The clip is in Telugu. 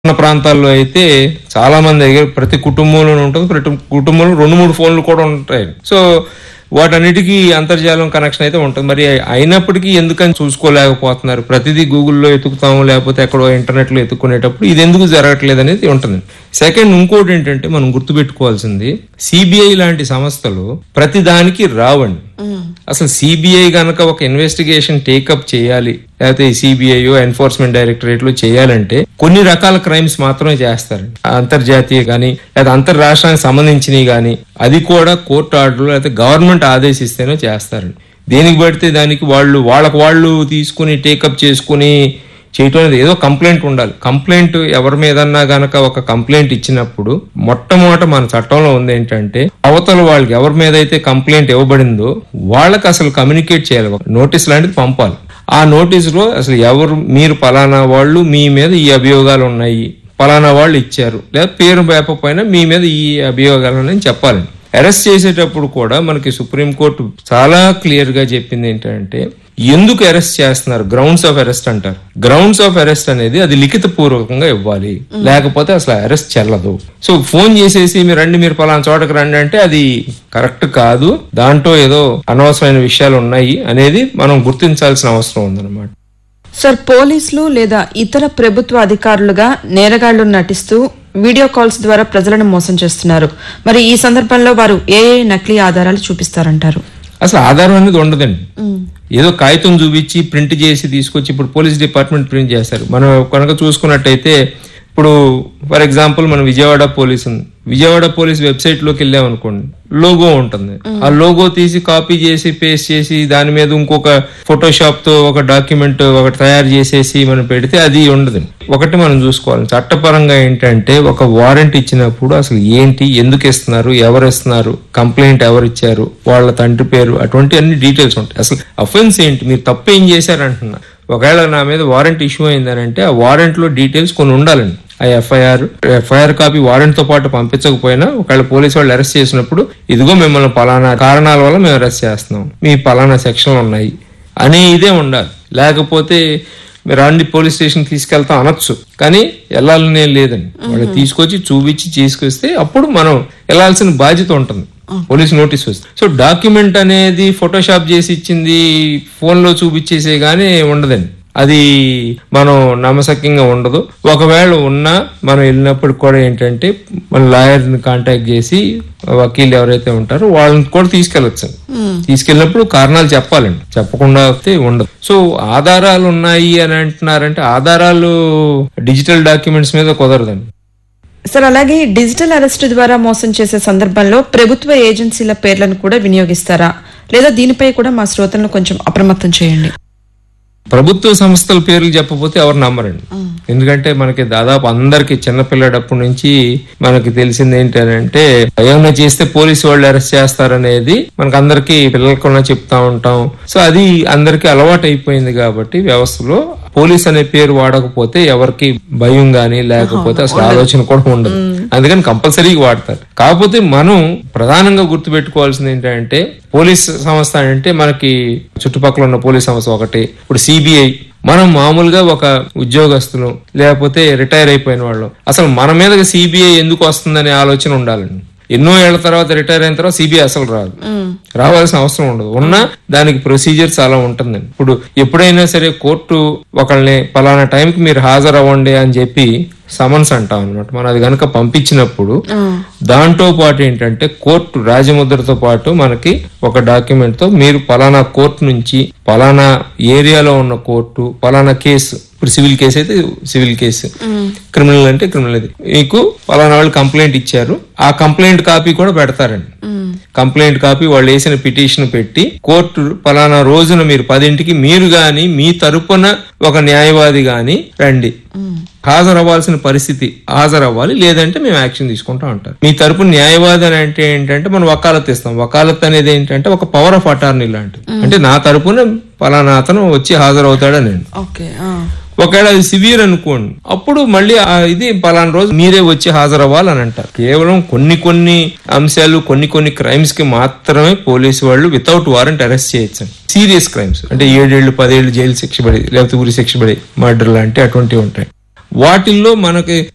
ఉన్న ప్రాంతాల్లో అయితే చాలా మంది దగ్గర ప్రతి కుటుంబంలోనూ ఉంటుంది ప్రతి కుటుంబంలో రెండు మూడు ఫోన్లు కూడా ఉంటాయి సో వాటన్నిటికీ అంతర్జాలం కనెక్షన్ అయితే ఉంటుంది మరి అయినప్పటికీ ఎందుకని చూసుకోలేకపోతున్నారు ప్రతిదీ గూగుల్లో ఎతుకుతాము లేకపోతే ఎక్కడో ఇంటర్నెట్లో ఎత్తుకునేటప్పుడు ఇది ఎందుకు జరగట్లేదు అనేది ఉంటుంది సెకండ్ ఇంకోటి ఏంటంటే మనం గుర్తుపెట్టుకోవాల్సింది సిబిఐ లాంటి సంస్థలు ప్రతి దానికి రావండి అసలు సిబిఐ గనక ఒక ఇన్వెస్టిగేషన్ టేకప్ చేయాలి లేకపోతే సిబిఐ ఎన్ఫోర్స్మెంట్ డైరెక్టరేట్ లో చేయాలంటే కొన్ని రకాల క్రైమ్స్ మాత్రమే చేస్తారు అంతర్జాతీయ కానీ లేదా అంతర్రాష్ట్రానికి సంబంధించినవి కానీ అది కూడా కోర్టు ఆర్డర్ లేకపోతే గవర్నమెంట్ ఆదేశిస్తేనే చేస్తారండి దేనికి పడితే దానికి వాళ్ళు వాళ్ళకు వాళ్ళు తీసుకుని టేకప్ చేసుకుని చేయటం అనేది ఏదో కంప్లైంట్ ఉండాలి కంప్లైంట్ ఎవరి మీదన్నా గనక ఒక కంప్లైంట్ ఇచ్చినప్పుడు మొట్టమొదట మన చట్టంలో ఉంది ఏంటంటే అవతల వాళ్ళకి ఎవరి మీద అయితే కంప్లైంట్ ఇవ్వబడిందో వాళ్ళకి అసలు కమ్యూనికేట్ చేయాలి ఒక నోటీస్ లాంటిది పంపాలి ఆ నోటీసులో అసలు ఎవరు మీరు పలానా వాళ్ళు మీ మీద ఈ అభియోగాలు ఉన్నాయి పలానా వాళ్ళు ఇచ్చారు లేదా పేరు వేపపోయినా మీ మీద ఈ అభియోగాలు ఉన్నాయని చెప్పాలి అరెస్ట్ చేసేటప్పుడు కూడా మనకి సుప్రీంకోర్టు చాలా క్లియర్ గా చెప్పింది ఏంటంటే ఎందుకు అరెస్ట్ చేస్తున్నారు గ్రౌండ్స్ ఆఫ్ అరెస్ట్ అంటారు గ్రౌండ్స్ ఆఫ్ అరెస్ట్ అనేది అది లిఖిత పూర్వకంగా ఇవ్వాలి లేకపోతే అసలు అరెస్ట్ చెల్లదు సో ఫోన్ చేసేసి మీరు రండి మీరు పలానా చోటకి రండి అంటే అది కరెక్ట్ కాదు దాంట్లో ఏదో అనవసరమైన విషయాలు ఉన్నాయి అనేది మనం గుర్తించాల్సిన అవసరం ఉందన్నమాట సార్ పోలీసులు లేదా ఇతర ప్రభుత్వ అధికారులుగా నేరగాళ్లు నటిస్తూ వీడియో కాల్స్ ద్వారా ప్రజలను మోసం చేస్తున్నారు మరి ఈ సందర్భంలో వారు ఏ ఏ నకిలీ ఆధారాలు చూపిస్తారంటారు అసలు ఆధారం అనేది ఉండదండి ఏదో కాగితం చూపించి ప్రింట్ చేసి తీసుకొచ్చి ఇప్పుడు పోలీస్ డిపార్ట్మెంట్ ప్రింట్ చేస్తారు మనం కనుక చూసుకున్నట్టయితే ఇప్పుడు ఫర్ ఎగ్జాంపుల్ మన విజయవాడ పోలీస్ ఉంది విజయవాడ పోలీస్ వెబ్సైట్ లోకి వెళ్ళాం అనుకోండి లోగో ఉంటుంది ఆ లోగో తీసి కాపీ చేసి పేస్ట్ చేసి దాని మీద ఇంకొక ఫోటోషాప్ తో ఒక డాక్యుమెంట్ ఒకటి తయారు చేసేసి మనం పెడితే అది ఉండదు ఒకటి మనం చూసుకోవాలి చట్టపరంగా ఏంటంటే ఒక వారెంట్ ఇచ్చినప్పుడు అసలు ఏంటి ఎందుకు ఇస్తున్నారు ఎవరు ఇస్తున్నారు కంప్లైంట్ ఎవరు ఇచ్చారు వాళ్ళ తండ్రి పేరు అటువంటి అన్ని డీటెయిల్స్ ఉంటాయి అసలు అఫెన్స్ ఏంటి మీరు తప్పు ఏం చేశారు అంటున్నా ఒకవేళ నా మీద వారెంట్ ఇష్యూ అయిందని అంటే ఆ వారెంట్ లో డీటెయిల్స్ కొన్ని ఉండాలండి ఆ ఎఫ్ఐఆర్ ఎఫ్ఐఆర్ కాపీ వారెంట్ తో పాటు పంపించకపోయినా ఒకవేళ పోలీసు వాళ్ళు అరెస్ట్ చేసినప్పుడు ఇదిగో మిమ్మల్ని పలానా కారణాల వల్ల మేము అరెస్ట్ చేస్తున్నాం మీ పలానా సెక్షన్లు ఉన్నాయి అనే ఇదే ఉండాలి లేకపోతే మీరు రండి పోలీస్ స్టేషన్ తీసుకెళ్తాం అనొచ్చు కానీ వెళ్ళాలనే లేదండి వాళ్ళు తీసుకొచ్చి చూపించి తీసుకొస్తే అప్పుడు మనం వెళ్ళాల్సిన బాధ్యత ఉంటుంది పోలీస్ నోటీస్ వస్తుంది సో డాక్యుమెంట్ అనేది ఫోటోషాప్ చేసి ఇచ్చింది ఫోన్ లో చూపించేసే గానీ ఉండదండి అది మనం నమ్మసక్యంగా ఉండదు ఒకవేళ ఉన్నా మనం వెళ్ళినప్పుడు కూడా ఏంటంటే మన లాయర్ ని కాంటాక్ట్ చేసి వకీలు ఎవరైతే ఉంటారో వాళ్ళని కూడా తీసుకెళ్ళచ్చు తీసుకెళ్ళినప్పుడు కారణాలు చెప్పాలండి చెప్పకుండా అయితే ఉండదు సో ఆధారాలు ఉన్నాయి అని అంటున్నారంటే ఆధారాలు డిజిటల్ డాక్యుమెంట్స్ మీద కుదరదండి సార్ అలాగే డిజిటల్ అరెస్ట్ ద్వారా మోసం చేసే సందర్భంలో ప్రభుత్వ ఏజెన్సీల పేర్లను కూడా వినియోగిస్తారా లేదా దీనిపై కూడా మా శ్రోతలను కొంచెం అప్రమత్తం చేయండి ప్రభుత్వ సంస్థల పేర్లు చెప్పకపోతే ఎవరు నమ్మరండి ఎందుకంటే మనకి దాదాపు అందరికి చిన్నపిల్లడప్పటి నుంచి మనకి తెలిసింది ఏంటంటే ఏమైనా చేస్తే పోలీసు వాళ్ళు అరెస్ట్ చేస్తారనేది మనకు అందరికి పిల్లలకున్నా చెప్తా ఉంటాం సో అది అందరికి అలవాటు అయిపోయింది కాబట్టి వ్యవస్థలో పోలీస్ అనే పేరు వాడకపోతే ఎవరికి భయం గానీ లేకపోతే అసలు ఆలోచన కూడా ఉండదు అందుకని కంపల్సరీగా వాడతారు కాకపోతే మనం ప్రధానంగా గుర్తుపెట్టుకోవాల్సింది ఏంటంటే పోలీస్ సంస్థ అంటే మనకి చుట్టుపక్కల ఉన్న పోలీస్ సంస్థ ఒకటి ఇప్పుడు సిబిఐ మనం మామూలుగా ఒక ఉద్యోగస్తులు లేకపోతే రిటైర్ అయిపోయిన వాళ్ళు అసలు మన మీద సిబిఐ ఎందుకు వస్తుందనే ఆలోచన ఉండాలండి ఎన్నో ఏళ్ల తర్వాత రిటైర్ అయిన తర్వాత సిబిఐ అసలు రాదు రావాల్సిన అవసరం ఉండదు ఉన్నా దానికి ప్రొసీజర్ చాలా ఉంటుందండి ఇప్పుడు ఎప్పుడైనా సరే కోర్టు ఒకళ్ళని పలానా టైంకి మీరు హాజరు అవ్వండి అని చెప్పి సమన్స్ అంటాం అనమాట మనం అది కనుక పంపించినప్పుడు దాంతో పాటు ఏంటంటే కోర్టు రాజముద్రతో పాటు మనకి ఒక డాక్యుమెంట్ తో మీరు పలానా కోర్టు నుంచి పలానా ఏరియాలో ఉన్న కోర్టు పలానా కేసు ఇప్పుడు సివిల్ కేసు అయితే సివిల్ కేసు క్రిమినల్ అంటే క్రిమినల్ అది మీకు పలానా వాళ్ళు కంప్లైంట్ ఇచ్చారు ఆ కంప్లైంట్ కాపీ కూడా పెడతారండి కంప్లైంట్ కాపీ వాళ్ళు వేసిన పిటిషన్ పెట్టి కోర్టు పలానా రోజున మీరు పదింటికి మీరు గాని మీ తరపున ఒక న్యాయవాది గాని రండి హాజరవ్వాల్సిన పరిస్థితి హాజరవ్వాలి లేదంటే మేము యాక్షన్ తీసుకుంటాం అంటారు మీ తరపు న్యాయవాది అని అంటే ఏంటంటే మనం వకాలత్ ఇస్తాం వకాలత్ అనేది ఏంటంటే ఒక పవర్ ఆఫ్ అటార్నీ లాంటిది అంటే నా తరపున పలానా అతను వచ్చి హాజరవుతాడని నేను ఓకే ఒకవేళ అది సివియర్ అనుకోండి అప్పుడు మళ్ళీ ఆ ఇది పలానా రోజు మీరే వచ్చి హాజరవ్వాలని అంటారు కేవలం కొన్ని కొన్ని అంశాలు కొన్ని కొన్ని క్రైమ్స్ కి మాత్రమే పోలీసు వాళ్ళు వితౌట్ వారెంట్ అరెస్ట్ చేయొచ్చు సీరియస్ క్రైమ్స్ అంటే ఏడేళ్లు పదేళ్లు జైలు శిక్ష పడి లేకపోతే ఉరి శిక్ష పడి మర్డర్ లాంటి అటువంటివి ఉంటాయి వాటిల్లో మనకి